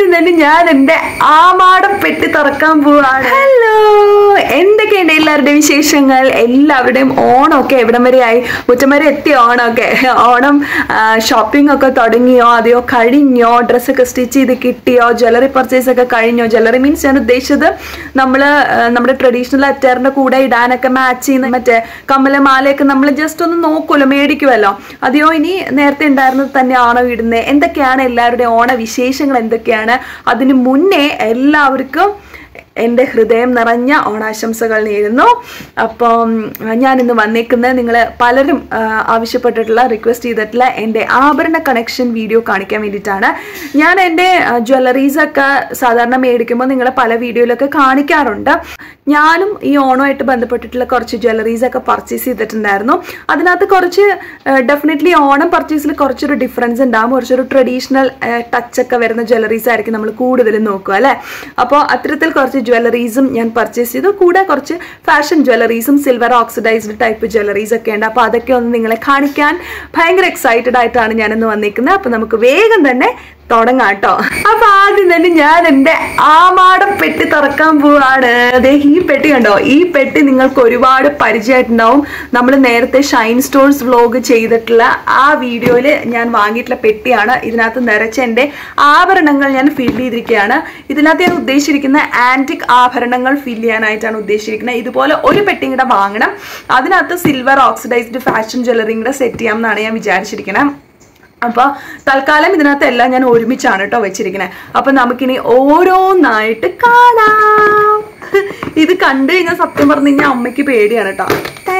ആദ്യം തന്നെ ഞാൻ എന്റെ ആമാടം പെട്ടി തുറക്കാൻ പോവാണ് ഹലോ എന്തൊക്കെയുണ്ട് എല്ലാവരുടെയും വിശേഷങ്ങൾ എല്ലാവരുടെയും ഓണമൊക്കെ എവിടം വരെ ആയി മുറ്റം വരെ എത്തിയ ഓണമൊക്കെ ഓണം ഷോപ്പിംഗ് ഒക്കെ തുടങ്ങിയോ അതെയോ കഴിഞ്ഞോ ഡ്രസ്സൊക്കെ സ്റ്റിച്ച് ചെയ്ത് കിട്ടിയോ ജ്വല്ലറി പർച്ചേസ് ഒക്കെ കഴിഞ്ഞോ ജ്വല്ലറി മീൻസ് ഞാൻ ഉദ്ദേശിച്ചത് നമ്മൾ നമ്മുടെ ട്രഡീഷണൽ അറ്റാറിന്റെ കൂടെ ഇടാനൊക്കെ മാച്ച് ചെയ്യുന്ന മറ്റേ കമ്മല മാലയൊക്കെ നമ്മൾ ജസ്റ്റ് ഒന്ന് നോക്കുമല്ലോ മേടിക്കുമല്ലോ അതെയോ ഇനി നേരത്തെ ഉണ്ടായിരുന്നത് തന്നെയാണോ ഇടുന്നത് എന്തൊക്കെയാണ് എല്ലാവരുടെയും ഓണ വിശേഷങ്ങൾ എന്തൊക്കെയാണ് അതിന് മുന്നേ എല്ലാവർക്കും എൻ്റെ ഹൃദയം നിറഞ്ഞ ഓണാശംസകൾ നേരുന്നു അപ്പം ഞാൻ ഇന്ന് വന്നേക്കുന്നത് നിങ്ങൾ പലരും ആ, ആവശ്യപ്പെട്ടിട്ടുള്ള റിക്വസ്റ്റ് ചെയ്തിട്ടുള്ള എൻ്റെ ആഭരണ കണക്ഷൻ വീഡിയോ കാണിക്കാൻ വേണ്ടിയിട്ടാണ് ഞാൻ എൻ്റെ ജ്വല്ലറീസ് ഒക്കെ സാധാരണ മേടിക്കുമ്പോൾ നിങ്ങൾ പല വീഡിയോയിലൊക്കെ കാണിക്കാറുണ്ട് ഞാനും ഈ ഓണമായിട്ട് ബന്ധപ്പെട്ടിട്ടുള്ള കുറച്ച് ജ്വല്ലറീസ് ഒക്കെ പർച്ചേസ് ചെയ്തിട്ടുണ്ടായിരുന്നു അതിനകത്ത് കുറച്ച് ഡെഫിനറ്റ്ലി ഓണം പർച്ചേസിൽ കുറച്ചൊരു ഡിഫറൻസ് ഉണ്ടാകും കുറച്ചൊരു ട്രഡീഷണൽ ടച്ച് ഒക്കെ വരുന്ന ജ്വല്ലറീസ് ആയിരിക്കും നമ്മൾ കൂടുതലും നോക്കുക അല്ലേ അപ്പോൾ അത്തരത്തിൽ കുറച്ച് ജ്വല്ലറീസും ഞാൻ പർച്ചേസ് ചെയ്തു കൂടെ കുറച്ച് ഫാഷൻ ജ്വല്ലറീസും സിൽവർ ഓക്സിഡൈസ്ഡ് ടൈപ്പ് ജ്വല്ലറീസ് ഒക്കെ ഉണ്ട് അപ്പോൾ അതൊക്കെ ഒന്ന് നിങ്ങളെ കാണിക്കാൻ ഭയങ്കര എക്സൈറ്റഡ് ആയിട്ടാണ് ഞാനിന്ന് വന്നിരിക്കുന്നത് അപ്പോൾ നമുക്ക് വേഗം തന്നെ തുടങ്ങാം കേട്ടോ അപ്പൊ ആദ്യം തന്നെ ഞാൻ എൻ്റെ ആമാടം പെട്ടി തുറക്കാൻ പോവാണ് അതെ ഈ പെട്ടി കണ്ടോ ഈ പെട്ടി നിങ്ങൾക്ക് ഒരുപാട് പരിചയമായിട്ടുണ്ടാവും നമ്മൾ നേരത്തെ ഷൈൻ സ്റ്റോൺസ് വ്ലോഗ് ചെയ്തിട്ടുള്ള ആ വീഡിയോയിൽ ഞാൻ വാങ്ങിയിട്ടുള്ള പെട്ടിയാണ് ഇതിനകത്ത് നിറച്ച എൻ്റെ ആഭരണങ്ങൾ ഞാൻ ഫിൽ ചെയ്തിരിക്കുകയാണ് ഇതിനകത്ത് ഞാൻ ഉദ്ദേശിച്ചിരിക്കുന്ന ആന്റിക് ആഭരണങ്ങൾ ഫിൽ ചെയ്യാനായിട്ടാണ് ഉദ്ദേശിച്ചിരിക്കുന്നത് ഇതുപോലെ ഒരു പെട്ടി കൂടെ വാങ്ങണം അതിനകത്ത് സിൽവർ ഓക്സിഡൈസ്ഡ് ഫാഷൻ ജ്വല്ലറി കൂടെ സെറ്റ് ചെയ്യാം എന്നാണ് ഞാൻ വിചാരിച്ചിരിക്കുന്നത് അപ്പൊ തൽക്കാലം ഇതിനകത്ത് എല്ലാം ഞാൻ ഒരുമിച്ചാണ് കേട്ടോ വെച്ചിരിക്കുന്നത് അപ്പൊ നമുക്കിനി ഓരോന്നായിട്ട് കാണാം ഇത് കണ്ടു കഴിഞ്ഞാൽ സത്യം പറഞ്ഞു കഴിഞ്ഞാൽ അമ്മയ്ക്ക് പേടിയാണ് കേട്ടോ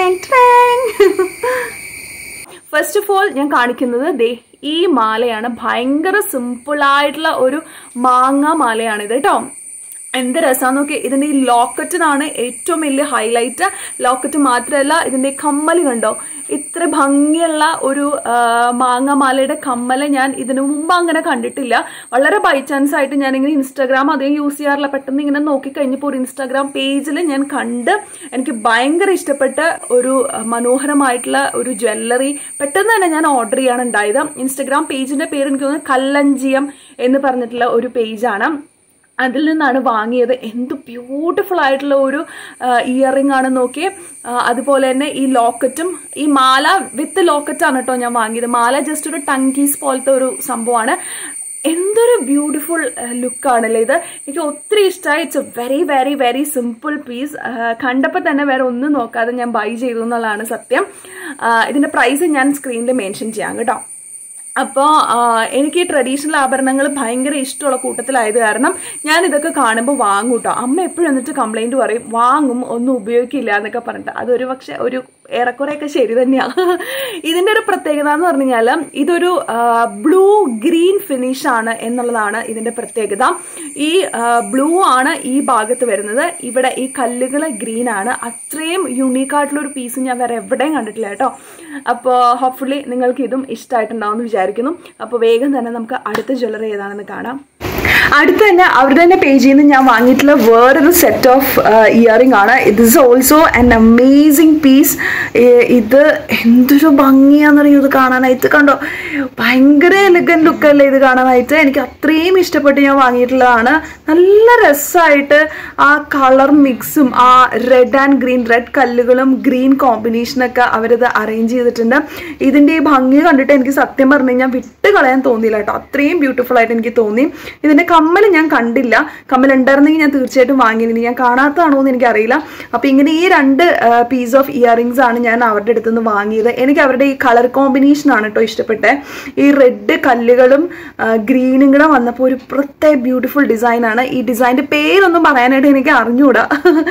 ഫസ്റ്റ് ഓഫ് ഓൾ ഞാൻ കാണിക്കുന്നത് ദേ ഈ മാലയാണ് ഭയങ്കര സിമ്പിൾ ആയിട്ടുള്ള ഒരു മാങ്ങ മാലയാണിത് കേട്ടോ എന്ത് രസമാന്ന് നോക്കി ഇതിന്റെ ഈ ലോക്കറ്റിനാണ് ഏറ്റവും വലിയ ഹൈലൈറ്റ് ലോക്കറ്റ് മാത്രമല്ല ഇതിന്റെ കമ്മൽ കണ്ടോ ഇത്ര ഭംഗിയുള്ള ഒരു ആ, മാങ്ങമാലയുടെ കമ്മല് ഞാൻ ഇതിനു മുമ്പ് അങ്ങനെ കണ്ടിട്ടില്ല വളരെ ബൈ ചാൻസ് ആയിട്ട് ഞാൻ ഇങ്ങനെ ഇൻസ്റ്റാഗ്രാം അധികം യൂസ് ചെയ്യാറില്ല പെട്ടെന്ന് ഇങ്ങനെ നോക്കി കഴിഞ്ഞപ്പോൾ ഒരു ഇൻസ്റ്റാഗ്രാം പേജിൽ ഞാൻ കണ്ട് എനിക്ക് ഭയങ്കര ഇഷ്ടപ്പെട്ട ഒരു ആ, മനോഹരമായിട്ടുള്ള ഒരു ജ്വല്ലറി പെട്ടെന്ന് തന്നെ ഞാൻ ഓർഡർ ചെയ്യാണ് ഉണ്ടായത് ഇൻസ്റ്റാഗ്രാം പേജിന്റെ പേര് എനിക്ക് തോന്നുന്നു കല്ലഞ്ചിയം എന്ന് പറഞ്ഞിട്ടുള്ള ഒരു പേജാണ് അതിൽ നിന്നാണ് വാങ്ങിയത് എന്ത് ബ്യൂട്ടിഫുൾ ആയിട്ടുള്ള ഒരു ഇയറിംഗ് ആണ് നോക്കി അതുപോലെ തന്നെ ഈ ലോക്കറ്റും ഈ മാല വിത്ത് ലോക്കറ്റാണ് കേട്ടോ ഞാൻ വാങ്ങിയത് മാല ജസ്റ്റ് ഒരു ടങ്കീസ് പോലത്തെ ഒരു സംഭവമാണ് എന്തൊരു ബ്യൂട്ടിഫുൾ ലുക്കാണല്ലേ ഇത് എനിക്ക് ഒത്തിരി ഇഷ്ടമായി it's a very very very simple piece കണ്ടപ്പോൾ തന്നെ വേറെ ഒന്നും നോക്കാതെ ഞാൻ ബൈ ചെയ്തു എന്നുള്ളതാണ് സത്യം ആ, ഇതിന്റെ പ്രൈസ് ഞാൻ സ്ക്രീനിൽ മെൻഷൻ ചെയ്യാം കേട്ടോ അപ്പോൾ എനിക്ക് ട്രഡീഷണൽ ആഭരണങ്ങൾ ഭയങ്കര ഇഷ്ടമുള്ള കൂട്ടത്തിലായത് കാരണം ഞാൻ ഇതൊക്കെ കാണുമ്പോൾ വാങ്ങും കേട്ടോ അമ്മ എപ്പോഴും എന്നിട്ട് കംപ്ലൈന്റ് പറയും വാങ്ങും ഒന്നും ഉപയോഗിക്കില്ല എന്നൊക്കെ പറഞ്ഞിട്ട് അതൊരു പക്ഷെ ഒരു ഏറെക്കുറെയൊക്കെ ശരി തന്നെയാണ് ഇതിന്റെ ഒരു പ്രത്യേകത എന്ന് പറഞ്ഞു കഴിഞ്ഞാൽ ഇതൊരു ബ്ലൂ ഗ്രീൻ ഫിനിഷ് ആണ് എന്നുള്ളതാണ് ഇതിന്റെ പ്രത്യേകത ഈ ബ്ലൂ ആണ് ഈ ഭാഗത്ത് വരുന്നത് ഇവിടെ ഈ കല്ലുകൾ ഗ്രീൻ ആണ് അത്രയും യുണീക്ക് ആയിട്ടുള്ള ഒരു പീസ് ഞാൻ വേറെ എവിടെയും കണ്ടിട്ടില്ല കേട്ടോ അപ്പോൾ ഹോപ്പ്ഫുള്ളി നിങ്ങൾക്ക് ഇതും ഇഷ്ടമായിട്ടുണ്ടാവും എന്ന് വിചാരിക്കുന്നു അപ്പോൾ വേഗം തന്നെ നമുക്ക് അടുത്ത ജ്വല്ലറി ഏതാണെന്ന് കാണാം അടുത്ത് തന്നെ അവരുടെ തന്നെ പേജിൽ നിന്ന് ഞാൻ വാങ്ങിയിട്ടുള്ള വേറൊരു സെറ്റ് ഓഫ് ഇയറിംഗ് ആണ് ഇത് is also an amazing piece ഇത് എന്തൊരു ഭംഗിയാന്ന് പറയും ഇത് കാണാനായിട്ട് കണ്ടോ ഭയങ്കര എലഗൻ ലുക്കല്ലേ ഇത് കാണാനായിട്ട് എനിക്ക് അത്രയും ഇഷ്ടപ്പെട്ട് ഞാൻ വാങ്ങിയിട്ടുള്ളതാണ് നല്ല രസമായിട്ട് ആ കളർ മിക്സും ആ റെഡ് ആൻഡ് ഗ്രീൻ റെഡ് കല്ലുകളും ഗ്രീൻ കോമ്പിനേഷനൊക്കെ അവരിത് അറേഞ്ച് ചെയ്തിട്ടുണ്ട് ഇതിൻ്റെ ഈ ഭംഗി കണ്ടിട്ട് എനിക്ക് സത്യം പറഞ്ഞു കഴിഞ്ഞാൽ വിട്ട് കളയാൻ തോന്നിയില്ല കേട്ടോ അത്രയും ബ്യൂട്ടിഫുൾ ആയിട്ട് എനിക്ക് തോന്നി ഇതിന്റെ കമ്മൽ ഞാൻ കണ്ടില്ല കമ്മൽ ഉണ്ടായിരുന്നെങ്കിൽ ഞാൻ തീർച്ചയായിട്ടും വാങ്ങിയിരുന്നു ഞാൻ കാണാത്തതാണോ എന്ന് എനിക്കറിയില്ല അപ്പൊ ഇങ്ങനെ ഈ രണ്ട് പീസ് ഓഫ് ഇയറിങ്സ് ആണ് ഞാൻ അവരുടെ അടുത്ത് നിന്ന് വാങ്ങിയത് എനിക്ക് അവരുടെ ഈ കളർ കോമ്പിനേഷൻ ആണ് കേട്ടോ ഇഷ്ടപ്പെട്ടത് ഈ റെഡ് കല്ലുകളും ഗ്രീനും കൂടെ വന്നപ്പോൾ ഒരു പ്രത്യേക ബ്യൂട്ടിഫുൾ ഡിസൈൻ ആണ് ഈ ഡിസൈൻ്റെ പേരൊന്നും പറയാനായിട്ട് എനിക്ക് അറിഞ്ഞുകൂടാ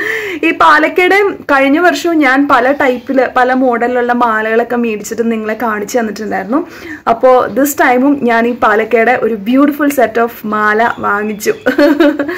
ഈ പാലക്കയുടെ കഴിഞ്ഞ വർഷവും ഞാൻ പല ടൈപ്പിൽ പല മോഡലിലുള്ള മാലകളൊക്കെ മേടിച്ചിട്ട് നിങ്ങളെ കാണിച്ചു തന്നിട്ടുണ്ടായിരുന്നു അപ്പോൾ ദിസ് ടൈമും ഞാൻ ഈ പാലക്കയുടെ ഒരു ബ്യൂട്ടിഫുൾ സെറ്റ് ഓഫ് മാല വാങ്ങിച്ചു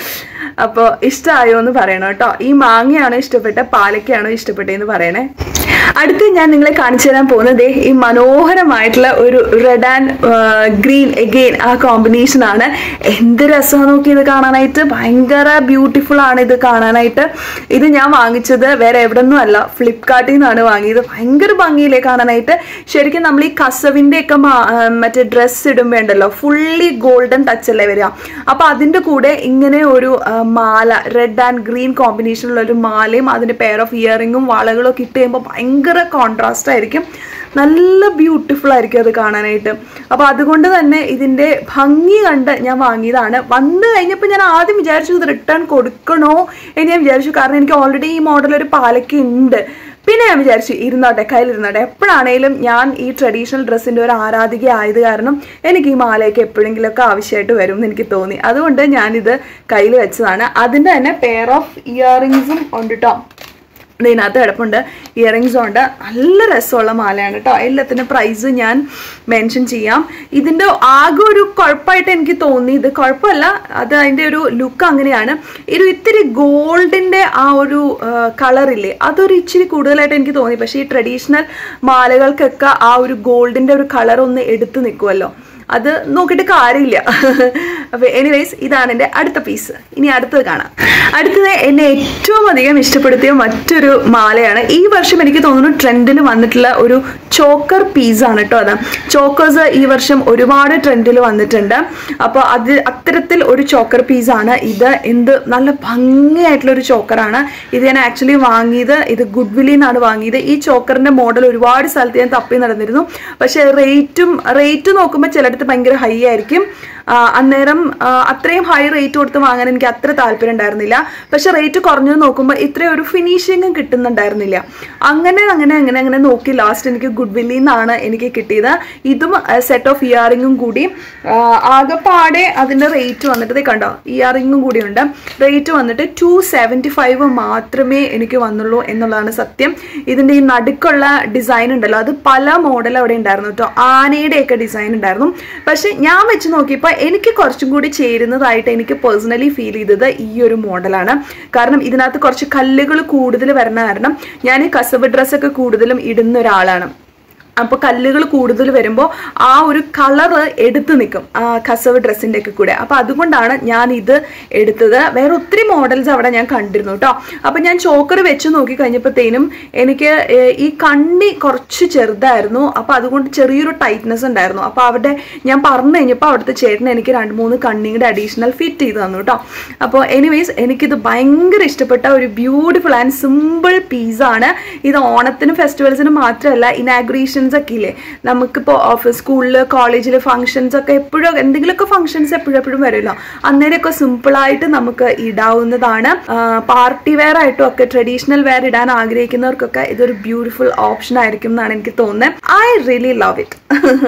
അപ്പോൾ ഇഷ്ടമായോ എന്ന് പറയണം കേട്ടോ ഈ മാങ്ങയാണോ ഇഷ്ടപ്പെട്ട പാലക്കയാണോ ഇഷ്ടപ്പെട്ടതെന്ന് പറയണേ അടുത്ത് ഞാൻ നിങ്ങളെ കാണിച്ചു തരാൻ പോകുന്നത് ഈ മനോഹരമായിട്ടുള്ള ഒരു റെഡ് ആൻഡ് ഗ്രീൻ എഗെയിൻ ആ കോമ്പിനേഷൻ ആണ് എന്ത് രസമാണ് നോക്കി ഇത് കാണാനായിട്ട് ഭയങ്കര ബ്യൂട്ടിഫുൾ ആണ് ഇത് കാണാനായിട്ട് ഇത് ഞാൻ വാങ്ങിച്ചത് വേറെ എവിടെ നിന്നും അല്ല ഫ്ലിപ്കാർട്ടിൽ നിന്നാണ് വാങ്ങിയത് ഭയങ്കര ഭംഗിയില്ലേ കാണാനായിട്ട് ശരിക്കും നമ്മൾ ഈ കസവിന്റെ ഒക്കെ മറ്റേ ഡ്രസ്സ് ഇടുമ്പോ ഉണ്ടല്ലോ ഫുള്ളി ഗോൾഡൻ ടച്ച് അല്ലേ വരിക അപ്പൊ അതിന്റെ കൂടെ ഇങ്ങനെ ഒരു ആ, മാല റെഡ് ആൻഡ് ഗ്രീൻ കോമ്പിനേഷനുള്ള ഒരു മാലയും അതിന്റെ പെയർ ഓഫ് ഇയറിങ്ങും വളകളും ഒക്കെ ഇട്ട് കഴിയുമ്പോൾ ഭയങ്കര കോൺട്രാസ്റ്റ് ആയിരിക്കും നല്ല ബ്യൂട്ടിഫുൾ ആയിരിക്കും അത് കാണാനായിട്ട് അപ്പോൾ അതുകൊണ്ട് തന്നെ ഇതിന്റെ ഭംഗി കണ്ട് ഞാൻ വാങ്ങിയതാണ് വന്നു കഴിഞ്ഞപ്പോൾ ഞാൻ ആദ്യം വിചാരിച്ചു ഇത് റിട്ടേൺ കൊടുക്കണോ എന്ന് ഞാൻ വിചാരിച്ചു കാരണം എനിക്ക് ഓൾറെഡി ഈ മോഡൽ ഒരു പാലയ്ക്ക് ഉണ്ട് പിന്നെ ഞാൻ വിചാരിച്ചു ഇരുന്നോട്ടെ കയ്യിലിരുന്നോട്ടെ എപ്പോഴാണേലും ഞാൻ ഈ ട്രഡീഷണൽ ഡ്രസ്സിന്റെ ഒരു ആരാധിക ആയത് കാരണം എനിക്ക് ഈ മാലയൊക്കെ എപ്പോഴെങ്കിലുമൊക്കെ ആവശ്യമായിട്ട് വരും എന്ന് എനിക്ക് തോന്നി അതുകൊണ്ട് ഞാനിത് കയ്യിൽ വെച്ചതാണ് അതിന്റെ തന്നെ പെയർ ഓഫ് ഇയറിങ്സും ഉണ്ട് കേട്ടോ ഇതിനകത്ത് കിടപ്പുണ്ട് ഇയറിങ്സും ഉണ്ട് നല്ല രസമുള്ള മാലയാണ് കേട്ടോ എല്ലാത്തിൻ്റെ പ്രൈസ് ഞാൻ മെൻഷൻ ചെയ്യാം ഇതിൻ്റെ ആകെ ഒരു കുഴപ്പമായിട്ട് എനിക്ക് തോന്നി ഇത് കുഴപ്പമല്ല അത് അതിൻ്റെ ഒരു ലുക്ക് അങ്ങനെയാണ് ഒരു ഇത്തിരി ഗോൾഡിൻ്റെ ആ ഒരു കളറില്ലേ അതൊരു ഇച്ചിരി കൂടുതലായിട്ട് എനിക്ക് തോന്നി പക്ഷേ ഈ ട്രഡീഷണൽ മാലകൾക്കൊക്കെ ആ ഒരു ഗോൾഡിൻ്റെ ഒരു കളർ ഒന്ന് എടുത്ത് നിൽക്കുമല്ലോ അത് നോക്കിയിട്ട് കാര്യമില്ല അപ്പൊ എനിവേസ് ഇതാണ് എൻ്റെ അടുത്ത പീസ് ഇനി അടുത്തത് കാണാം അടുത്തത് എന്നെ ഏറ്റവും അധികം ഇഷ്ടപ്പെടുത്തിയ മറ്റൊരു മാലയാണ് ഈ വർഷം എനിക്ക് തോന്നുന്നു ട്രെൻഡിൽ വന്നിട്ടുള്ള ഒരു ചോക്കർ പീസാണ് കേട്ടോ അത് ചോക്കേഴ്സ് ഈ വർഷം ഒരുപാട് ട്രെൻഡിൽ വന്നിട്ടുണ്ട് അപ്പോൾ അത് അത്തരത്തിൽ ഒരു ചോക്കർ പീസാണ് ഇത് എന്ത് നല്ല ഭംഗിയായിട്ടുള്ള ഒരു ചോക്കറാണ് ഇത് ഞാൻ ആക്ച്വലി വാങ്ങിയത് ഇത് ഗുഡ് വില്ലിൽ നിന്നാണ് വാങ്ങിയത് ഈ ചോക്കറിന്റെ മോഡൽ ഒരുപാട് സ്ഥലത്ത് ഞാൻ തപ്പി നടന്നിരുന്നു പക്ഷേ റേറ്റും റേറ്റ് നോക്കുമ്പോൾ ചിലടത്ത് ഭയങ്കര ഹൈ ആയിരിക്കും ആ, അന്നേരം ആ, അത്രയും ഹൈ റേറ്റ് കൊടുത്ത് വാങ്ങാൻ എനിക്ക് അത്ര താല്പര്യം ഉണ്ടായിരുന്നില്ല പക്ഷെ റേറ്റ് കുറഞ്ഞത് നോക്കുമ്പോൾ ഇത്രയും ഒരു ഫിനിഷിങ്ങും കിട്ടുന്നുണ്ടായിരുന്നില്ല അങ്ങനെ അങ്ങനെ അങ്ങനെ അങ്ങനെ നോക്കി ലാസ്റ്റ് എനിക്ക് ഗുഡ് വില്ലിൽ നിന്നാണ് എനിക്ക് കിട്ടിയത് ഇതും സെറ്റ് ഓഫ് ഇയറിങ്ങും കൂടി ആ, ആകെപ്പാടെ അതിന്റെ റേറ്റ് വന്നിട്ട് ദേ കണ്ടോ ഇയറിങ്ങും കൂടി ഉണ്ട് റേറ്റ് വന്നിട്ട് ടു സെവൻറ്റി ഫൈവ് മാത്രമേ എനിക്ക് വന്നുള്ളൂ എന്നുള്ളതാണ് സത്യം ഇതിന്റെ ഈ നടുക്കുള്ള ഡിസൈൻ ഉണ്ടല്ലോ അത് പല മോഡൽ അവിടെ ഉണ്ടായിരുന്നു കേട്ടോ ആനയുടെയൊക്കെ ഡിസൈൻ ഉണ്ടായിരുന്നു പക്ഷെ ഞാൻ വെച്ച് നോക്കിയപ്പോൾ എനിക്ക് കുറച്ചും കൂടി ചേരുന്നതായിട്ട് എനിക്ക് പേഴ്സണലി ഫീൽ ചെയ്തത് ഈ ഒരു മോഡലാണ് കാരണം ഇതിനകത്ത് കുറച്ച് കല്ലുകൾ കൂടുതൽ വരുന്ന കാരണം ഞാൻ ഈ കസവ് ഡ്രസ്സൊക്കെ കൂടുതലും ഇടുന്ന ഒരാളാണ് അപ്പോൾ കല്ലുകൾ കൂടുതൽ വരുമ്പോൾ ആ ഒരു കളറ് എടുത്തു നിൽക്കും ആ കസവ് ഡ്രസ്സിൻ്റെ ഒക്കെ കൂടെ അപ്പോൾ അതുകൊണ്ടാണ് ഞാൻ ഇത് എടുത്തത് വേറെ ഒത്തിരി മോഡൽസ് അവിടെ ഞാൻ കണ്ടിരുന്നു കേട്ടോ അപ്പോൾ ഞാൻ ചോക്കർ വെച്ച് നോക്കി കഴിഞ്ഞപ്പോഴത്തേനും എനിക്ക് ഏഹ്, ഈ കണ്ണി കുറച്ച് ചെറുതായിരുന്നു അപ്പോൾ അതുകൊണ്ട് ചെറിയൊരു ടൈറ്റ്നെസ് ഉണ്ടായിരുന്നു അപ്പോൾ അവിടെ ഞാൻ പറഞ്ഞു കഴിഞ്ഞപ്പോൾ അവിടുത്തെ ചേട്ടൻ എനിക്ക് രണ്ട് മൂന്ന് കണ്ണിയുടെ അഡീഷണൽ ഫിറ്റ് ചെയ്ത് തന്നു കേട്ടോ അപ്പോൾ എനിവേസ് എനിക്കിത് ഭയങ്കര ഇഷ്ടപ്പെട്ട ഒരു ബ്യൂട്ടിഫുൾ ആൻഡ് സിമ്പിൾ പീസാണ് ഇത് ഓണത്തിനും ഫെസ്റ്റിവൽസിനും മാത്രമല്ല ഇനാഗ്രേഷൻസ് ഒക്കെ ഇല്ലേ നമുക്കിപ്പോൾ ഓഫീസ് സ്കൂളിൽ കോളേജിൽ ഫംഗ്ഷൻസ് ഒക്കെ എപ്പോഴും എന്തെങ്കിലുമൊക്കെ ഫംഗ്ഷൻസ് എപ്പോഴും എപ്പോഴും വരുമല്ലോ അന്നേരമൊക്കെ സിമ്പിളായിട്ട് നമുക്ക് ഇടാവുന്നതാണ് പാർട്ടി വെയർ ആയിട്ടും ഒക്കെ ട്രഡീഷണൽ വെയർ ഇടാൻ ആഗ്രഹിക്കുന്നവർക്കൊക്കെ ഇതൊരു ബ്യൂട്ടിഫുൾ ഓപ്ഷൻ ആയിരിക്കും എന്നാണ് എനിക്ക് തോന്നുന്നത് ഐ റിയലി ലവ് ഇറ്റ്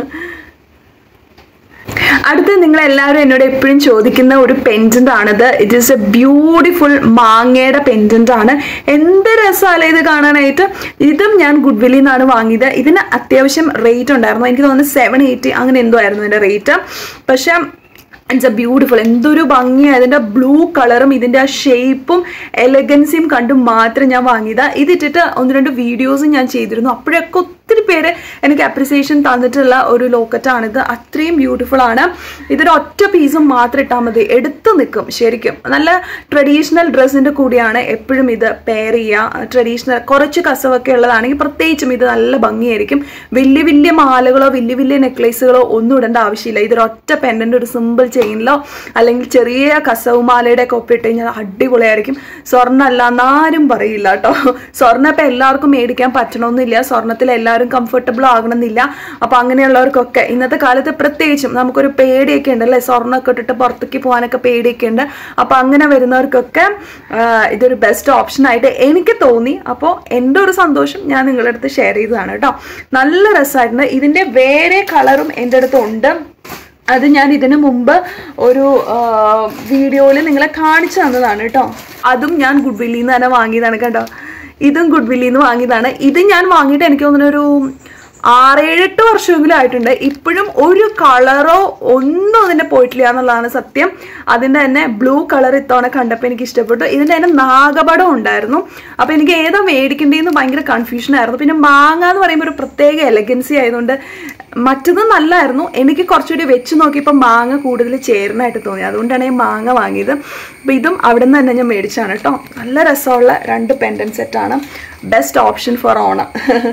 അടുത്ത് നിങ്ങൾ എല്ലാവരും എന്നോട് എപ്പോഴും ചോദിക്കുന്ന ഒരു പെൻഡന്റ് ആണിത് ഇറ്റ് ഈസ് എ ബ്യൂട്ടിഫുൾ മാങ്ങയുടെ പെൻഡന്റ് ആണ് എന്ത് രസമല്ലേ ഇത് കാണാനായിട്ട് ഇതും ഞാൻ ഗുഡ് വില്ലിൽ നിന്നാണ് വാങ്ങിയത് ഇതിന് അത്യാവശ്യം റേറ്റ് ഉണ്ടായിരുന്നു എനിക്ക് തോന്നുന്നു സെവൻ എയ്റ്റി അങ്ങനെ എന്തോ ആയിരുന്നു ഇതിന്റെ റേറ്റ് പക്ഷെ ഇറ്റ്സ് എ ബ്യൂട്ടിഫുൾ എന്തൊരു ഭംഗിയാണ് ഇതിന്റെ ബ്ലൂ കളറും ഇതിന്റെ ആ ഷേപ്പും എലഗൻസിയും കണ്ട് മാത്രം ഞാൻ വാങ്ങിയതാ ഇതിട്ടിട്ട് ഒന്ന് രണ്ട് വീഡിയോസും ഞാൻ ചെയ്തിരുന്നു അപ്പോഴൊക്കെ ഒത്തിരി പേര് എനിക്ക് അപ്രിസിയേഷൻ തന്നിട്ടുള്ള ഒരു ലോക്കറ്റാണിത് അത്രയും ബ്യൂട്ടിഫുൾ ആണ് ഇതൊരു ഒറ്റ പീസും മാത്രം ഇട്ടാൽ മതി എടുത്തു നിൽക്കും ശരിക്കും നല്ല ട്രഡീഷണൽ ഡ്രസ്സിന്റെ കൂടിയാണ് എപ്പോഴും ഇത് പെയർ ചെയ്യുക ട്രഡീഷണൽ കുറച്ച് കസവൊക്കെ ഉള്ളതാണെങ്കിൽ പ്രത്യേകിച്ചും ഇത് നല്ല ഭംഗിയായിരിക്കും വലിയ വലിയ മാലകളോ വലിയ വലിയ നെക്ലേസുകളോ ഒന്നും ഇടേണ്ട ആവശ്യമില്ല ഇതൊരു ഒറ്റ പെൻഡന്റ് ഒരു സിമ്പിൾ ചെയിനിലോ അല്ലെങ്കിൽ ചെറിയ കസവ് മാലയുടെ ഒക്കെ ഒപ്പിട്ട് കഴിഞ്ഞാൽ അടിപൊളിയായിരിക്കും സ്വർണ്ണ അല്ല എന്നാരും പറയില്ല കേട്ടോ സ്വർണ്ണ ഇപ്പം എല്ലാവർക്കും മേടിക്കാൻ പറ്റണമെന്നില്ല സ്വർണ്ണത്തിൽ എല്ലാവരും കംഫർട്ടബിൾ ആകണമെന്നില്ല അപ്പം അങ്ങനെയുള്ളവർക്കൊക്കെ ഇന്നത്തെ കാലത്ത് പ്രത്യേകിച്ചും നമുക്കൊരു പേടിയൊക്കെ ഉണ്ട് അല്ലേ സ്വർണ്ണമൊക്കെ ഇട്ടിട്ട് പുറത്തേക്ക് പോകാനൊക്കെ പേടിയൊക്കെ ഉണ്ട് അപ്പം അങ്ങനെ വരുന്നവർക്കൊക്കെ ആ, ഇതൊരു ബെസ്റ്റ് ഓപ്ഷൻ ആയിട്ട് എനിക്ക് തോന്നി അപ്പോൾ എൻ്റെ ഒരു സന്തോഷം ഞാൻ നിങ്ങളുടെ അടുത്ത് ഷെയർ ചെയ്തതാണ് കേട്ടോ നല്ല രസമായിട്ടുണ്ട് ഇതിൻ്റെ വേറെ കളറും എൻ്റെ അടുത്ത് ഉണ്ട് അത് ഞാൻ ഇതിനു മുമ്പ് ഒരു വീഡിയോയിൽ നിങ്ങളെ കാണിച്ചു തന്നതാണ് കേട്ടോ അതും ഞാൻ ഗുഡ് വില്ലിൽ നിന്ന് തന്നെ വാങ്ങിയതാണ് കേട്ടോ ഇതും ഗുഡ് വില്ലിൽ നിന്ന് വാങ്ങിയതാണ് ഇത് ഞാൻ വാങ്ങിയിട്ട് എനിക്ക് തോന്നുന്നു ഒരു ആറേഴെട്ട് വർഷമെങ്കിലും ആയിട്ടുണ്ട് ഇപ്പോഴും ഒരു കളറോ ഒന്നും അതിന്റെ പോയിട്ടില്ല എന്നുള്ളതാണ് സത്യം അതിന്റെ തന്നെ ബ്ലൂ കളർ ഇത്തവണ കണ്ടപ്പോൾ എനിക്ക് ഇഷ്ടപ്പെട്ടു ഇതിന്റെ തന്നെ നാഗപടം ഉണ്ടായിരുന്നു അപ്പൊ എനിക്ക് ഏതാ മേടിക്കേണ്ടതെന്ന് ഭയങ്കര കൺഫ്യൂഷൻ ആയിരുന്നു പിന്നെ മാങ്ങ എന്ന് പറയുമ്പോൾ ഒരു പ്രത്യേക എലഗൻസി ആയതുകൊണ്ട് മറ്റത് നല്ലായിരുന്നു എനിക്ക് കുറച്ചുകൂടി വെച്ച് നോക്കിയപ്പോൾ മാങ്ങ കൂടുതൽ ചേരുന്നതായിട്ട് തോന്നി അതുകൊണ്ടാണ് ഞാൻ മാങ്ങ വാങ്ങിയത് അപ്പോൾ ഇതും അവിടെ നിന്ന് തന്നെ ഞാൻ മേടിച്ചാണ് കേട്ടോ നല്ല രസമുള്ള രണ്ട് പെൻഡൻ സെറ്റാണ് ബെസ്റ്റ് ഓപ്ഷൻ ഫോർ ഓണം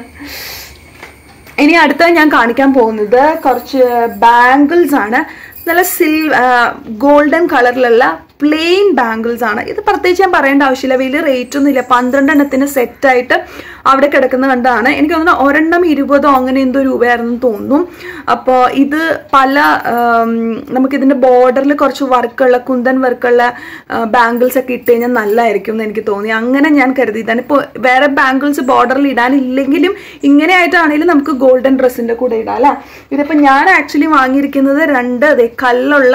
ഇനി അടുത്ത ഞാൻ കാണിക്കാൻ പോകുന്നത് കുറച്ച് ബാംഗിൾസ് ആണ് നല്ല സിൽ ഗോൾഡൻ കളറിലുള്ള പ്ലെയിൻ ബാംഗിൾസ് ആണ് ഇത് പ്രത്യേകിച്ച് ഞാൻ പറയേണ്ട ആവശ്യമില്ല വലിയ റേറ്റ് ഒന്നും ഇല്ല പന്ത്രണ്ടെണ്ണത്തിന് സെറ്റായിട്ട് അവിടെ കിടക്കുന്ന കണ്ടാണ് എനിക്ക് തോന്നുന്നു ഒരെണ്ണം ഇരുപതോ അങ്ങനെ എന്തോ രൂപയായിരുന്നു തോന്നുന്നു അപ്പോൾ ഇത് പല ആം, നമുക്കിതിൻ്റെ ബോർഡറിൽ കുറച്ച് വർക്കുള്ള കുന്തൻ വർക്കുള്ള ബാംഗിൾസ് ഒക്കെ ഇട്ട് കഴിഞ്ഞാൽ നല്ലതായിരിക്കും എന്ന് എനിക്ക് തോന്നി അങ്ങനെ ഞാൻ കരുതിയതാണ് ഇപ്പോൾ വേറെ ബാംഗിൾസ് ബോർഡറിൽ ഇടാനില്ലെങ്കിലും ഇങ്ങനെ ആയിട്ടാണെങ്കിലും നമുക്ക് ഗോൾഡൻ ഡ്രസ്സിൻ്റെ കൂടെ ഇടാം അല്ലേ ഇതിപ്പോൾ ഞാൻ ആക്ച്വലി വാങ്ങിയിരിക്കുന്നത് രണ്ട് അതെ കല്ലുള്ള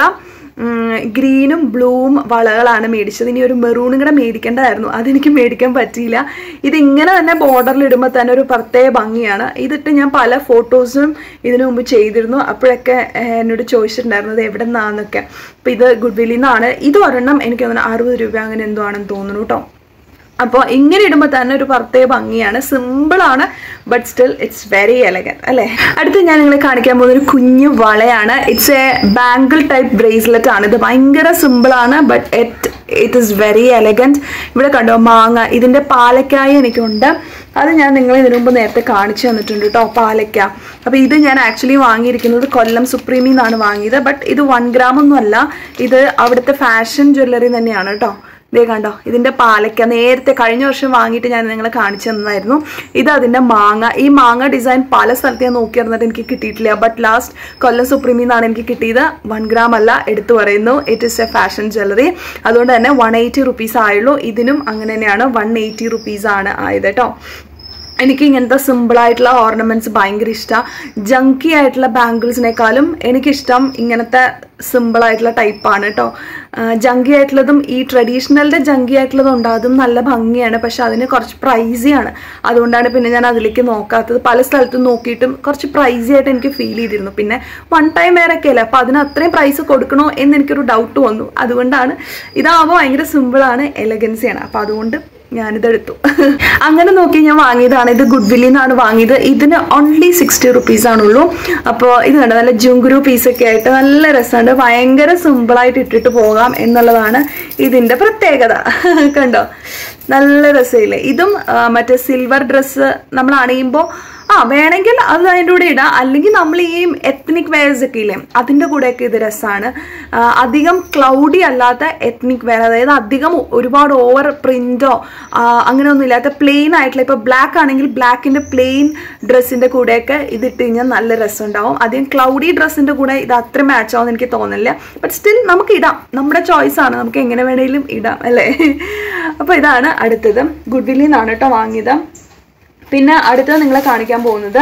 ഗ്രീനും ബ്ലൂവും വളകളാണ് മേടിച്ചത് ഇനി ഒരു മെറൂണും കൂടെ മേടിക്കേണ്ടതായിരുന്നു അതെനിക്ക് മേടിക്കാൻ പറ്റിയില്ല ഇതിങ്ങനെ തന്നെ ബോർഡറിൽ ഇടുമ്പോൾ തന്നെ ഒരു പ്രത്യേക ഭംഗിയാണ് ഇതിട്ട് ഞാൻ പല ഫോട്ടോസും ഇതിനു മുമ്പ് ചെയ്തിരുന്നു അപ്പോഴൊക്കെ ഏഹ്, എന്നോട് ചോദിച്ചിട്ടുണ്ടായിരുന്നത് എവിടെ നിന്നാന്നൊക്കെ അപ്പോൾ ഇത് ഗുഡ് വില്ലിൽ നിന്നാണ് ഇത് ഒരെണ്ണം എനിക്ക് തോന്നുന്നു അറുപത് രൂപ അങ്ങനെ എന്തോ ആണെന്ന് തോന്നുന്നു കേട്ടോ അപ്പോൾ ഇങ്ങനെ ഇടുമ്പോൾ തന്നെ ഒരു പ്രത്യേക ഭംഗിയാണ് സിമ്പിളാണ് but still it's very elegant അല്ലേ അടുത്ത് ഞാൻ നിങ്ങളെ കാണിക്കാൻ പോകുന്ന ഒരു കുഞ്ഞു വളയാണ് it's a bangle type bracelet ആണ് ഇത് ഭയങ്കര സിമ്പിളാണ് but it it is very elegant ഇവിടെ കണ്ടോ മാങ്ങ ഇതിൻ്റെ പാലക്കായ എനിക്കുണ്ട് അത് ഞാൻ നിങ്ങളെ ഇതിനു മുമ്പ് നേരത്തെ കാണിച്ചു തന്നിട്ടുണ്ട് കേട്ടോ പാലക്ക അപ്പോൾ ഇത് ഞാൻ ആക്ച്വലി വാങ്ങിയിരിക്കുന്നത് കൊല്ലം സുപ്രീമിൽ നിന്നാണ് വാങ്ങിയത് ബട്ട് ഇത് വൺ ഗ്രാം ഒന്നും അല്ല ഇത് അവിടുത്തെ ഫാഷൻ ജ്വല്ലറി തന്നെയാണ് കേട്ടോ ഇതേ കണ്ടോ ഇതിന്റെ പാലക്ക നേരത്തെ കഴിഞ്ഞ വർഷം വാങ്ങിയിട്ട് ഞാൻ നിങ്ങളെ കാണിച്ചു തന്നതായിരുന്നു ഇത് അതിന്റെ മാങ്ങ ഈ മാങ്ങ ഡിസൈൻ പല സ്ഥലത്ത് ഞാൻ നോക്കി നടന്നിട്ട് എനിക്ക് കിട്ടിയിട്ടില്ല ബട്ട് ലാസ്റ്റ് കൊല്ലം സുപ്രീമിൽ നിന്നാണ് എനിക്ക് കിട്ടിയത് വൺ ഗ്രാം അല്ല എടുത്തു പറയുന്നു it is a fashion jewellery അതുകൊണ്ട് തന്നെ വൺ എയ്റ്റി റുപ്പീസ് ആയുള്ളൂ ഇതിനും അങ്ങനെ തന്നെയാണ് വൺ എയ്റ്റി റുപ്പീസ് ആണ് ആയത് കേട്ടോ എനിക്ക് ഇങ്ങനത്തെ സിമ്പിൾ ആയിട്ടുള്ള ഓർണമെന്റ്സ് ഭയങ്കര ഇഷ്ടമാണ് ജങ്കി ആയിട്ടുള്ള ബാംഗിൾസിനേക്കാളും എനിക്കിഷ്ടം ഇങ്ങനത്തെ സിമ്പിൾ ആയിട്ടുള്ള ടൈപ്പാണ് കേട്ടോ ജങ്കി ആയിട്ടുള്ളതും ഈ ട്രഡീഷണലിന്റെ ജങ്കി ആയിട്ടുള്ളതും ഉണ്ട് അതും നല്ല ഭംഗിയാണ് പക്ഷെ അതിന് കുറച്ച് പ്രൈസിയാണ് അതുകൊണ്ടാണ് പിന്നെ ഞാൻ അതിലേക്ക് നോക്കാത്തത് പല സ്ഥലത്തും നോക്കിയിട്ടും കുറച്ച് പ്രൈസി ആയിട്ട് എനിക്ക് ഫീൽ ചെയ്തിരുന്നു പിന്നെ വൺ ടൈം വെയർ ഒക്കെ അല്ലേ അപ്പോൾ അതിന് അത്രയും പ്രൈസ് കൊടുക്കണോ എന്ന് എനിക്കൊരു ഡൗട്ട് വന്നു അതുകൊണ്ടാണ് ഇതാവുമ്പോൾ ഭയങ്കര സിമ്പിളാണ് എലഗൻസിയാണ് അപ്പോൾ അതുകൊണ്ട് ഞാനിതെടുത്തു അങ്ങനെ നോക്കി ഞാൻ വാങ്ങിയതാണ് ഇത് ഗുഡ് വില്ലിൽ നിന്നാണ് വാങ്ങിയത് ഇതിന് ഓൺലി സിക്സ്റ്റി റുപ്പീസ് ആണുള്ളൂ അപ്പോൾ ഇത് കണ്ടോ നല്ല ജുങ്കുരു പീസൊക്കെ ആയിട്ട് നല്ല രസമുണ്ട് ഭയങ്കര സിമ്പിളായിട്ട് ഇട്ടിട്ട് പോകാം എന്നുള്ളതാണ് ഇതിൻ്റെ പ്രത്യേകത കണ്ടോ നല്ല രസമില്ലേ ഇതും ആ, മറ്റേ സിൽവർ ഡ്രസ്സ് നമ്മൾ അണിയുമ്പോൾ ആ വേണമെങ്കിൽ അത് അതിൻ്റെ കൂടെ ഇടാം അല്ലെങ്കിൽ നമ്മൾ ഈ എത്നിക് വെയർസ് ഒക്കെ ഇല്ലേ അതിൻ്റെ കൂടെയൊക്കെ ഇത് രസമാണ് അധികം ക്ലൗഡി അല്ലാത്ത എത്നിക് വെയർ അതായത് അധികം ഒരുപാട് ഓവർ പ്രിന്റോ അങ്ങനെയൊന്നും ഇല്ലാത്ത പ്ലെയിൻ ആയിട്ടുള്ള ഇപ്പോൾ ബ്ലാക്ക് ആണെങ്കിൽ ബ്ലാക്കിൻ്റെ പ്ലെയിൻ ഡ്രസ്സിൻ്റെ കൂടെയൊക്കെ ഇതിട്ട് കഴിഞ്ഞാൽ നല്ല രസമുണ്ടാവും അധികം ക്ലൗഡി ഡ്രസ്സിൻ്റെ കൂടെ ഇത് അത്ര മാച്ച് ആവുമെന്ന് എനിക്ക് തോന്നില്ല ബട്ട് സ്റ്റിൽ നമുക്ക് ഇടാം നമ്മുടെ ചോയ്സ് ആണ് നമുക്ക് എങ്ങനെ വേണേലും ഇടാം അല്ലേ അപ്പോൾ ഇതാണ് അടുത്തത് ഗുഡ് വില്ലിൽ നിന്നാണ് കേട്ടോ വാങ്ങിയത് പിന്നെ അടുത്തത് നിങ്ങളെ കാണിക്കാൻ പോകുന്നത്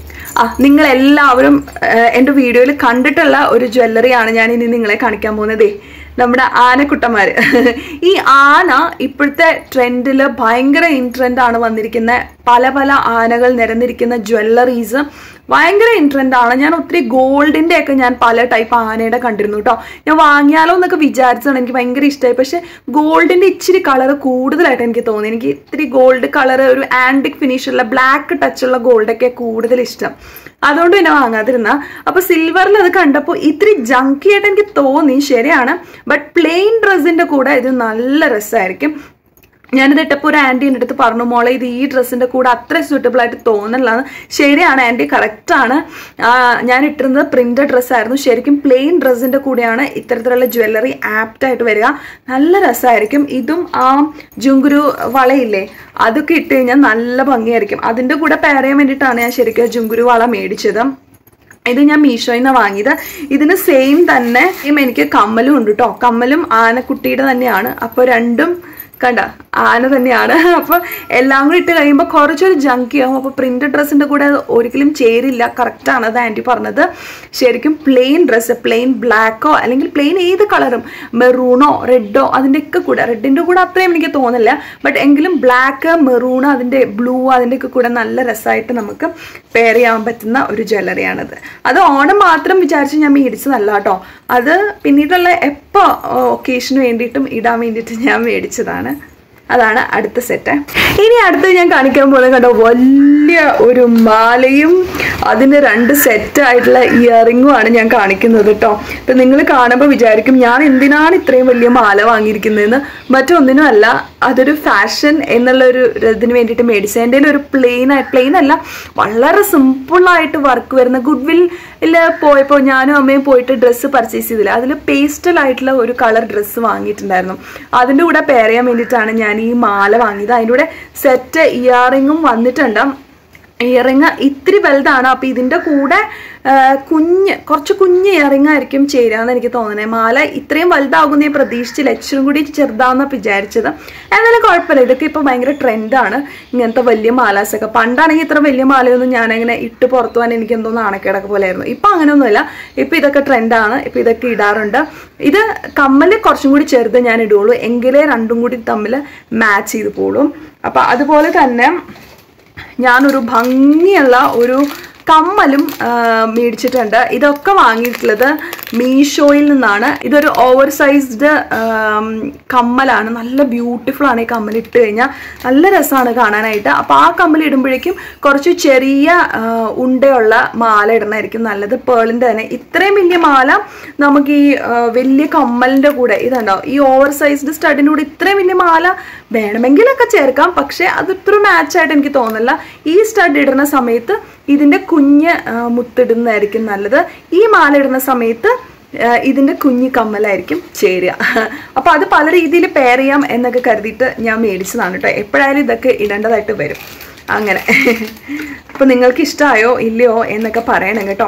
ആ നിങ്ങൾ എല്ലാവരും എൻ്റെ വീഡിയോയിൽ കണ്ടിട്ടുള്ള ഒരു ജ്വല്ലറിയാണ് ഞാൻ ഇനി നിങ്ങളെ കാണിക്കാൻ പോകുന്നതേ നമ്മുടെ ആനക്കുട്ടന്മാര് ഈ ആന ഇപ്പോഴത്തെ ട്രെൻഡിൽ ഭയങ്കര ഇൻ ട്രെൻഡാണ് വന്നിരിക്കുന്ന പല പല ആനകൾ നിരന്നിരിക്കുന്ന ജ്വല്ലറീസ് ഭയങ്കര ഇൻട്രൻഡ് ആണ് ഞാൻ ഒത്തിരി ഗോൾഡിന്റെ ഒക്കെ ഞാൻ പല ടൈപ്പ് ആനയുടെ കണ്ടിരുന്നു കേട്ടോ ഞാൻ വാങ്ങിയാലോ എന്നൊക്കെ വിചാരിച്ചതാണ് എനിക്ക് ഭയങ്കര ഇഷ്ടമായി പക്ഷെ ഗോൾഡിന്റെ ഇച്ചിരി കളർ കൂടുതലായിട്ട് എനിക്ക് തോന്നി എനിക്ക് ഇത്തിരി ഗോൾഡ് കളർ ഒരു ആൻറ്റിക് ഫിനിഷ് ഉള്ള ബ്ലാക്ക് ടച്ച് ഉള്ള ഗോൾഡൊക്കെ കൂടുതൽ ഇഷ്ടം അതുകൊണ്ട് പിന്നെ വാങ്ങാതിരുന്ന അപ്പൊ സിൽവറിൽ അത് കണ്ടപ്പോൾ ഇത്തിരി ജങ്കി ആയിട്ട് എനിക്ക് തോന്നി ശരിയാണ് ബട്ട് പ്ലെയിൻ ഡ്രസ്സിന്റെ കൂടെ ഇത് നല്ല രസമായിരിക്കും ഞാനിത് ഇട്ടപ്പോൾ ഒരു ആൻറ്റി എൻ്റെ അടുത്ത് പറഞ്ഞു മോളെ ഇത് ഈ ഡ്രസ്സിൻ്റെ കൂടെ അത്ര സ്യൂട്ടബിൾ ആയിട്ട് തോന്നുന്നില്ലാന്ന് ശരിയാണ് ആൻറ്റി കറക്റ്റാണ് ഞാൻ ഇട്ടിരുന്നത് പ്രിന്റഡ് ഡ്രസ്സായിരുന്നു ശരിക്കും പ്ലെയിൻ ഡ്രസ്സിൻ്റെ കൂടെയാണ് ഇത്തരത്തിലുള്ള ജ്വല്ലറി ആപ്റ്റ് ആയിട്ട് വരിക നല്ല രസമായിരിക്കും ഇതും ആ ജുങ്കുരു വളയില്ലേ അതൊക്കെ ഇട്ട് കഴിഞ്ഞാൽ നല്ല ഭംഗിയായിരിക്കും അതിൻ്റെ കൂടെ പെയർ ചെയ്യാൻ വേണ്ടിയിട്ടാണ് ഞാൻ ശരിക്കും ജുങ്കുരു വള മേടിച്ചത് ഇത് ഞാൻ മീഷോയിൽ നിന്ന് വാങ്ങിയത് ഇതിന് സെയിം തന്നെ സെയിം എനിക്ക് കമ്മലും ഉണ്ട് കേട്ടോ കമ്മലും ആനക്കുട്ടിയുടെ തന്നെയാണ് അപ്പോൾ രണ്ടും കണ്ട ആന തന്നെയാണ് അപ്പോൾ എല്ലാം കൂടി ഇട്ട് കഴിയുമ്പോൾ കുറച്ചൊരു ജങ്കി ആവും അപ്പോൾ പ്രിന്റ് ഡ്രസ്സിൻ്റെ കൂടെ അത് ഒരിക്കലും ചേരില്ല കറക്റ്റാണ് അത് ആൻറ്റി പറഞ്ഞത് ശരിക്കും പ്ലെയിൻ ഡ്രസ്സ് പ്ലെയിൻ ബ്ലാക്കോ അല്ലെങ്കിൽ പ്ലെയിൻ ഏത് കളറും മെറൂണോ റെഡോ അതിൻ്റെയൊക്കെ കൂടെ റെഡിൻ്റെ കൂടെ അത്രയും എനിക്ക് തോന്നില്ല ബട്ട് എങ്കിലും ബ്ലാക്ക് മെറൂൺ അതിൻ്റെ ബ്ലൂ അതിൻ്റെയൊക്കെ കൂടെ നല്ല രസമായിട്ട് നമുക്ക് പെയർ ചെയ്യാൻ പറ്റുന്ന ഒരു ജ്വല്ലറിയാണിത് അത് ഓണം മാത്രം വിചാരിച്ച് ഞാൻ മേടിച്ചതല്ല കേട്ടോ അത് പിന്നീടുള്ള എപ്പോൾ ഒക്കേഷന് വേണ്ടിയിട്ടും ഇടാൻ വേണ്ടിയിട്ട് ഞാൻ മേടിച്ചതാണ് അതാണ് അടുത്ത സെറ്റ് ഇനി അടുത്ത് ഞാൻ കാണിക്കാൻ പോകുന്നത് കണ്ടോ വലിയ ഒരു മാലയും അതിന് രണ്ട് സെറ്റ് ആയിട്ടുള്ള ഇയറിങ്ങും ആണ് ഞാൻ കാണിക്കുന്നത് കേട്ടോ ഇപ്പം നിങ്ങൾ കാണുമ്പോൾ വിചാരിക്കും ഞാൻ എന്തിനാണ് ഇത്രയും വലിയ മാല വാങ്ങിയിരിക്കുന്നതെന്ന് മറ്റൊന്നിനും അല്ല അതൊരു ഫാഷൻ എന്നുള്ള ഒരു ഇതിന് വേണ്ടിയിട്ട് മേടിച്ചത് എൻ്റെ ഒരു പ്ലെയിൻ പ്ലെയിൻ അല്ല വളരെ സിമ്പിളായിട്ട് വർക്ക് വരുന്ന ഗുഡ് വില്ലിൽ പോയപ്പോൾ ഞാനും അമ്മയും പോയിട്ട് ഡ്രസ്സ് പർച്ചേസ് ചെയ്തില്ല അതിൽ പേസ്റ്റൽ ആയിട്ടുള്ള ഒരു കളർ ഡ്രസ്സ് വാങ്ങിയിട്ടുണ്ടായിരുന്നു അതിൻ്റെ കൂടെ പെയർ ചെയ്യാൻ വേണ്ടിയിട്ടാണ് ഞാൻ ഈ മാല വാങ്ങിയത് അതിൻ്റെ കൂടെ സെറ്റ് ഇയറിങ്ങും വന്നിട്ടുണ്ട് ഇയറിങ് ഇത്തിരി വലുതാണ് അപ്പോൾ ഇതിൻ്റെ കൂടെ ആ, കുഞ്ഞ് കുറച്ച് കുഞ്ഞ് ഇയറിങ് ആയിരിക്കും ചേരാന്ന് എനിക്ക് തോന്നുന്നത് മാല ഇത്രയും വലുതാകുന്ന ഞാൻ പ്രതീക്ഷിച്ചില്ല ഇച്ചിരും കൂടി ചെറുതാണെന്ന് വിചാരിച്ചത് എന്നാലും കുഴപ്പമില്ല ഇതൊക്കെ ഇപ്പോൾ ഭയങ്കര ട്രെൻഡാണ് ഇങ്ങനത്തെ വലിയ മാലാസൊക്കെ പണ്ടാണെങ്കിൽ ഇത്ര വലിയ മാലയൊന്നും ഞാനങ്ങനെ ഇട്ട് പുറത്തു പോകാൻ എനിക്ക് എന്തോ നാണക്കേടൊക്കെ പോലെയായിരുന്നു ഇപ്പം അങ്ങനെയൊന്നുമില്ല ഇപ്പം ഇതൊക്കെ ട്രെൻഡാണ് ഇപ്പം ഇതൊക്കെ ഇടാറുണ്ട് ഇത് കമ്മൽ കുറച്ചും കൂടി ചെറുത് ഞാൻ ഇടുള്ളൂ എങ്കിലേ രണ്ടും കൂടി തമ്മിൽ മാച്ച് ചെയ്ത് പോളും അപ്പം അതുപോലെ തന്നെ ഞാനൊരു ഭംഗിയുള്ള ഒരു കമ്മലും ആ, മേടിച്ചിട്ടുണ്ട് ഇതൊക്കെ വാങ്ങിയിട്ടുള്ളത് മീഷോയിൽ നിന്നാണ് ഇതൊരു ഓവർ സൈസ്ഡ് കമ്മലാണ് നല്ല ബ്യൂട്ടിഫുൾ ആണ് ഈ കമ്മൽ ഇട്ട് കഴിഞ്ഞാൽ നല്ല രസമാണ് കാണാനായിട്ട് അപ്പോൾ ആ കമ്മൽ ഇടുമ്പോഴേക്കും കുറച്ച് ചെറിയ ആ, ഉണ്ടയുള്ള മാല ഇടണമായിരിക്കും നല്ലത് പേളിൻ്റെ തന്നെ ഇത്രയും വലിയ മാല നമുക്ക് ഈ ആ, വലിയ കമ്മലിൻ്റെ കൂടെ ഇതുണ്ടോ ഈ ഓവർ സൈസ്ഡ് സ്റ്റഡിൻ്റെ കൂടെ ഇത്രയും വലിയ മാല വേണമെങ്കിലൊക്കെ ചേർക്കാം പക്ഷേ അത് ഇത്ര മാച്ചായിട്ട് എനിക്ക് തോന്നില്ല ഈ സ്റ്റഡ് ഇടുന്ന സമയത്ത് ഇതിൻ്റെ കുഞ്ഞ് ആ, മുത്തിടുന്നതായിരിക്കും നല്ലത് ഈ മാല ഇടുന്ന സമയത്ത് ആ, ഇതിൻ്റെ കുഞ്ഞി കമ്മലായിരിക്കും ചേരുക അപ്പോൾ അത് പല രീതിയിൽ പെയർ ചെയ്യാം എന്നൊക്കെ കരുതിയിട്ട് ഞാൻ മേടിച്ചതാണ് കേട്ടോ എപ്പോഴായാലും ഇതൊക്കെ ഇടേണ്ടതായിട്ട് വരും അങ്ങനെ അപ്പോൾ നിങ്ങൾക്ക് ഇഷ്ടമായോ ഇല്ലയോ എന്നൊക്കെ പറയണം കേട്ടോ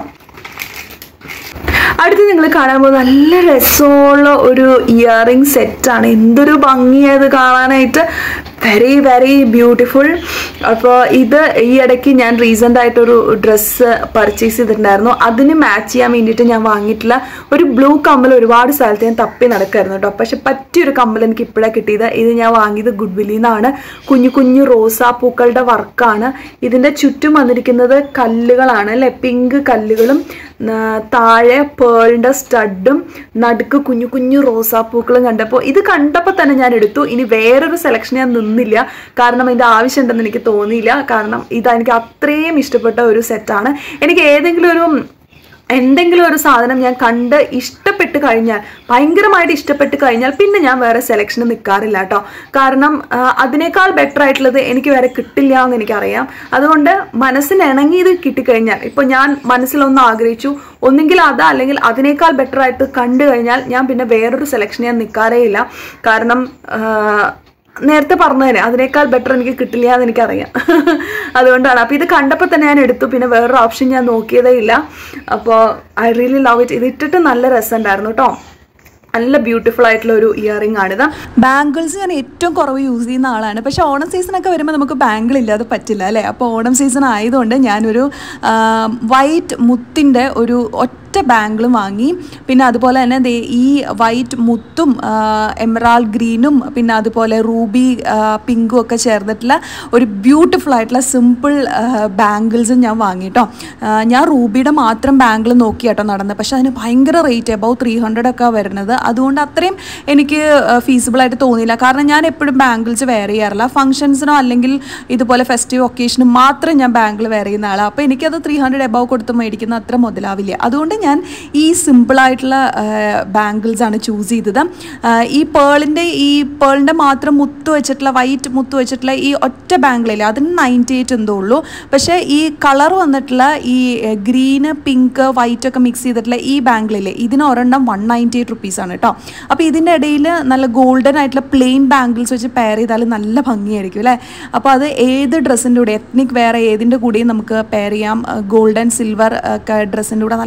അടുത്ത് നിങ്ങൾ കാണാൻ പോകുന്ന നല്ല രസമുള്ള ഒരു ഇയറിംഗ് സെറ്റാണ് എന്തൊരു ഭംഗിയത് കാണാനായിട്ട് വെരി വെരി ബ്യൂട്ടിഫുൾ അപ്പോൾ ഇത് ഈ ഇടയ്ക്ക് ഞാൻ റീസെൻ്റ് ആയിട്ടൊരു ഡ്രസ്സ് പർച്ചേസ് ചെയ്തിട്ടുണ്ടായിരുന്നു അതിന് മാച്ച് ചെയ്യാൻ വേണ്ടിയിട്ട് ഞാൻ വാങ്ങിയിട്ടില്ല ഒരു ബ്ലൂ കമ്മൽ ഒരുപാട് സ്ഥലത്ത് ഞാൻ തപ്പി നടക്കായിരുന്നു കേട്ടോ പക്ഷെ പറ്റിയൊരു കമ്മൽ എനിക്ക് ഇപ്പോഴാണ് കിട്ടിയത് ഇത് ഞാൻ വാങ്ങിയത് ഗുഡ് വില്ലിൽ നിന്നാണ് കുഞ്ഞു കുഞ്ഞു റോസാപ്പൂക്കളുടെ വർക്കാണ് ഇതിൻ്റെ ചുറ്റും വന്നിരിക്കുന്നത് കല്ലുകളാണ് അല്ലെ പിങ്ക് കല്ലുകളും ആ, താഴെ പേളിൻ്റെ സ്റ്റഡും നടുക്ക് കുഞ്ഞു കുഞ്ഞു റോസാപ്പൂക്കളും കണ്ടപ്പോൾ ഇത് കണ്ടപ്പോൾ തന്നെ ഞാൻ എടുത്തു ഇനി വേറൊരു സെലക്ഷൻ ഞാൻ നിന്നില്ല കാരണം ഇതിൻ്റെ ആവശ്യമുണ്ടെന്ന് എനിക്ക് തോന്നിയില്ല കാരണം ഇത് എനിക്ക് അത്രയും ഇഷ്ടപ്പെട്ട ഒരു സെറ്റാണ് എനിക്ക് ഏതെങ്കിലും ഒരു എന്തെങ്കിലും ഒരു സാധനം ഞാൻ കണ്ട് ഇഷ്ടപ്പെട്ട് കഴിഞ്ഞാൽ ഭയങ്കരമായിട്ട് ഇഷ്ടപ്പെട്ട് കഴിഞ്ഞാൽ പിന്നെ ഞാൻ വേറെ സെലക്ഷന് നിൽക്കാറില്ല കേട്ടോ കാരണം ആ, അതിനേക്കാൾ ബെറ്റർ ആയിട്ടുള്ളത് എനിക്ക് വേറെ കിട്ടില്ല എന്ന് എനിക്കറിയാം അതുകൊണ്ട് മനസ്സിന് ഇണങ്ങിയത് കിട്ടിക്കഴിഞ്ഞാൽ ഇപ്പോൾ ഞാൻ മനസ്സിലൊന്ന് ആഗ്രഹിച്ചു ഒന്നുകിൽ അത് അല്ലെങ്കിൽ അതിനേക്കാൾ ബെറ്റർ ആയിട്ട് കണ്ടു കഴിഞ്ഞാൽ ഞാൻ പിന്നെ വേറൊരു സെലക്ഷൻ ഞാൻ നിൽക്കാറേ ഇല്ല കാരണം ആ, നേരത്തെ പറഞ്ഞതിന് അതിനേക്കാൾ ബെറ്റർ എനിക്ക് കിട്ടില്ല എന്ന് എനിക്കറിയാം അതുകൊണ്ടാണ് അപ്പോൾ ഇത് കണ്ടപ്പോൾ തന്നെ ഞാൻ എടുത്തു പിന്നെ വേറൊരു ഓപ്ഷൻ ഞാൻ നോക്കിയതേ ഇല്ല അപ്പോൾ ഐ റിയലി ലവ് ഇറ്റ് ഇത് ഇട്ടിട്ട് നല്ല രസമുണ്ടായിരുന്നു കേട്ടോ നല്ല ബ്യൂട്ടിഫുൾ ആയിട്ടുള്ള ഒരു ഇയറിംഗ് ആണിത് ബാംഗിൾസ് ഞാൻ ഏറ്റവും കുറവ് യൂസ് ചെയ്യുന്ന ആളാണ് പക്ഷേ ഓണം സീസണൊക്കെ വരുമ്പോൾ നമുക്ക് ബാംഗിൾ ഇല്ലാതെ പറ്റില്ല അല്ലേ അപ്പോൾ ഓണം സീസൺ ആയതുകൊണ്ട് ഞാനൊരു വൈറ്റ് മുത്തിൻ്റെ ഒരു ഒറ്റ ബാംഗിളും വാങ്ങി പിന്നെ അതുപോലെ തന്നെ ദേ ഈ വൈറ്റ് മുത്തും എമറാൾ ഗ്രീനും പിന്നെ അതുപോലെ റൂബി പിങ്കും ഒക്കെ ചേർന്നിട്ടുള്ള ഒരു ബ്യൂട്ടിഫുൾ ആയിട്ടുള്ള സിമ്പിൾ ബാംഗിൾസും ഞാൻ വാങ്ങി കേട്ടോ ഞാൻ റൂബിയുടെ മാത്രം ബാംഗിൾ നോക്കി കേട്ടോ നടന്നത് പക്ഷേ അതിന് ഭയങ്കര റേറ്റ് അബൌ ത്രീ ഹൺഡ്രഡ് ഒക്കെ വരുന്നത് അതുകൊണ്ട് അത്രയും എനിക്ക് ഫീസിബിൾ ആയിട്ട് തോന്നിയില്ല കാരണം ഞാൻ എപ്പോഴും ബാംഗിൾസ് വെയർ ചെയ്യാറില്ല ഫംഗ്ഷൻസിനോ അല്ലെങ്കിൽ ഇതുപോലെ ഫെസ്റ്റീവ് ഒക്കേഷനും മാത്രം ഞാൻ ബാംഗിൾ വെയർ ചെയ്യുന്ന ആളാണ് അപ്പോൾ എനിക്കത് ത്രീ ഹൺഡ്രഡ് എബവ് കൊടുത്ത് മേടിക്കുന്ന അത്ര മുതലാവില്ല അതുകൊണ്ട് ഞാൻ ഈ സിമ്പിളായിട്ടുള്ള ബാംഗിൾസ് ആണ് ചൂസ് ചെയ്തത് ആ, ഈ പേളിൻ്റെ ഈ പേളിൻ്റെ മാത്രം മുത്ത് വെച്ചിട്ടുള്ള വൈറ്റ് മുത്ത് വെച്ചിട്ടുള്ള ഈ ഒറ്റ ബാംഗിളില്ലേ അതിന് നയൻറ്റി എയ്റ്റ് എന്തോ ഉള്ളൂ പക്ഷേ ഈ കളർ വന്നിട്ടുള്ള ഈ ഗ്രീന് പിങ്ക് വൈറ്റ് ഒക്കെ മിക്സ് ചെയ്തിട്ടുള്ള ഈ ബാംഗിളില്ലേ ഇതിന് ഒരെണ്ണം വൺ നയൻറ്റി എയ്റ്റ് റുപ്പീസാണ് കേട്ടോ അപ്പോൾ ഇതിൻ്റെ ഇടയിൽ നല്ല ഗോൾഡൻ ആയിട്ടുള്ള പ്ലെയിൻ ബാംഗിൾസ് വെച്ച് പെയർ ചെയ്താൽ നല്ല ഭംഗിയായിരിക്കും അല്ലേ അപ്പോൾ അത് ഏത് ഡ്രസ്സിൻ്റെ കൂടെ എത്നിക് വേറെ ഏതിൻ്റെ കൂടെയും നമുക്ക് പെയർ ചെയ്യാം ഗോൾഡൻ സിൽവർ ഒക്കെ ഡ്രസ്സിൻ്റെ കൂടെ നല്ല ഭംഗിയായിരിക്കും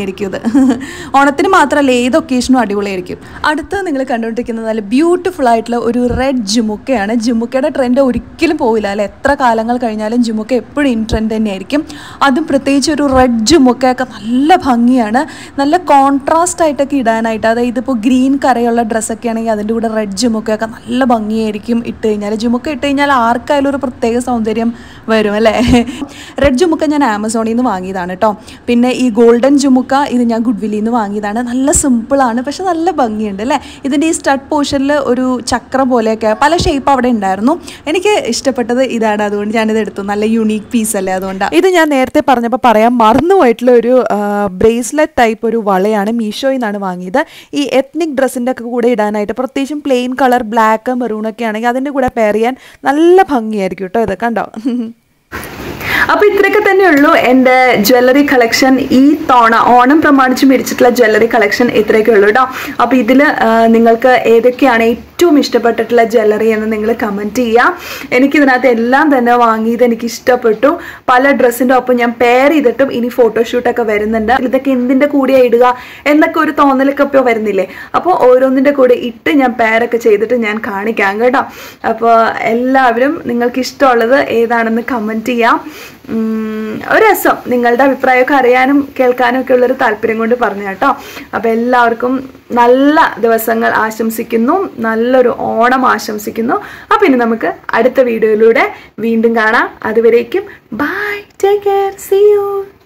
ഭംഗിയായിരിക്കും ഇത് ഓണത്തിന് മാത്രമല്ല ഏത് ഒക്കേഷനും അടിപൊളിയായിരിക്കും അടുത്ത് നിങ്ങൾ കണ്ടുകൊണ്ടിരിക്കുന്നത് നല്ല ബ്യൂട്ടിഫുൾ ആയിട്ടുള്ള ഒരു റെഡ് ജുമുക്കയാണ് ജുമുക്കയുടെ ട്രെൻഡ് ഒരിക്കലും പോവില്ല അല്ലെ എത്ര കാലങ്ങൾ കഴിഞ്ഞാലും ജുമുക്ക എപ്പോഴും ഇൻ ട്രെൻഡ് തന്നെയായിരിക്കും അതും പ്രത്യേകിച്ച് ഒരു റെഡ് ജുമുക്കയൊക്കെ നല്ല ഭംഗിയാണ് നല്ല കോൺട്രാസ്റ്റ് ആയിട്ടൊക്കെ ഇടാനായിട്ട് അതായത് ഇപ്പോൾ ഗ്രീൻ കരയുള്ള ഡ്രസ്സൊക്കെ ആണെങ്കിൽ അതിൻ്റെ കൂടെ റെഡ് ജുമുക്കയൊക്കെ നല്ല ഭംഗിയായിരിക്കും ഇട്ട് കഴിഞ്ഞാൽ ജുമുക്ക ഇട്ട് കഴിഞ്ഞാൽ ആർക്കായാലും ഒരു പ്രത്യേക സൗന്ദര്യം വരും അല്ലേ റെഡ് ജുമുക്ക ഞാൻ ആമസോണിൽ നിന്ന് വാങ്ങിയതാണ് കേട്ടോ പിന്നെ ഈ ഗോൾഡൻ ജുമുക്ക ഇത് ഞാൻ ഗുഡ്വില്ലിൽ നിന്ന് വാങ്ങിയതാണ് നല്ല സിമ്പിളാണ് പക്ഷെ നല്ല ഭംഗിയുണ്ട് അല്ലേ ഇതിൻ്റെ ഈ സ്റ്റഡ് പോർഷനിൽ ഒരു ചക്രം പോലെയൊക്കെ പല ഷേപ്പ് അവിടെ ഉണ്ടായിരുന്നു എനിക്ക് ഇഷ്ടപ്പെട്ടത് ഇതാണ് അതുകൊണ്ട് ഞാനിത് എടുത്തു നല്ല യുണീക്ക് പീസ് അല്ലേ അതുകൊണ്ടാണ് ഇത് ഞാൻ നേരത്തെ പറഞ്ഞപ്പോൾ പറയാൻ മറന്നുപോയിട്ടുള്ള ഒരു ബ്രേസ്ലെറ്റ് ടൈപ്പ് ഒരു വളയാണ് മീഷോയിൽ നിന്നാണ് വാങ്ങിയത് ഈ എത്നിക് ഡ്രസ്സിൻ്റെ ഒക്കെ കൂടെ ഇടാനായിട്ട് പ്രത്യേകിച്ചും പ്ലെയിൻ കളർ ബ്ലാക്ക് മെറൂണൊക്കെ ആണെങ്കിൽ അതിൻ്റെ കൂടെ പെയർ ചെയ്യാൻ നല്ല ഭംഗിയായിരിക്കും കേട്ടോ ഇത് കണ്ടോ അപ്പൊ ഇത്രയൊക്കെ തന്നെ ഉള്ളൂ എൻ്റെ ജ്വല്ലറി കളക്ഷൻ ഈ തോണ ഓണം പ്രമാണിച്ച് മേടിച്ചിട്ടുള്ള ജ്വല്ലറി കളക്ഷൻ ഇത്രയൊക്കെ ഉള്ളൂ കേട്ടോ അപ്പൊ ഇതിൽ നിങ്ങൾക്ക് ഏതൊക്കെയാണ് ഏറ്റവും ഇഷ്ടപ്പെട്ടിട്ടുള്ള ജ്വല്ലറി എന്ന് നിങ്ങൾ കമൻറ്റ് ചെയ്യുക എനിക്കിതിനകത്ത് എല്ലാം തന്നെ വാങ്ങിയത് എനിക്ക് ഇഷ്ടപ്പെട്ടു പല ഡ്രസ്സിൻ്റെ ഒപ്പം ഞാൻ പെയർ ചെയ്തിട്ടും ഇനി ഫോട്ടോഷൂട്ടൊക്കെ വരുന്നുണ്ട് ഇതൊക്കെ എന്തിൻ്റെ കൂടെയാണ് ഇടുക എന്നൊക്കെ ഒരു തോന്നലൊക്കെ ഇപ്പോൾ വരുന്നില്ലേ അപ്പോൾ ഓരോന്നിൻ്റെ കൂടെ ഇട്ട് ഞാൻ പെയറൊക്കെ ചെയ്തിട്ട് ഞാൻ കാണിക്കാം കേട്ടോ അപ്പോൾ എല്ലാവരും നിങ്ങൾക്ക് ഇഷ്ടമുള്ളത് ഏതാണെന്ന് കമൻറ്റ് ചെയ്യാം ഉം, ഒരു രസം നിങ്ങളുടെ അഭിപ്രായമൊക്കെ അറിയാനും കേൾക്കാനും ഒക്കെ ഉള്ളൊരു താല്പര്യം കൊണ്ട് പറഞ്ഞു കേട്ടോ അപ്പോൾ എല്ലാവർക്കും നല്ല ദിവസങ്ങൾ ആശംസിക്കുന്നു നല്ലൊരു ഓണം ആശംസിക്കുന്നു അപ്പം ഇനി നമുക്ക് അടുത്ത വീഡിയോയിലൂടെ വീണ്ടും കാണാം അതുവരേക്കും bye take care see U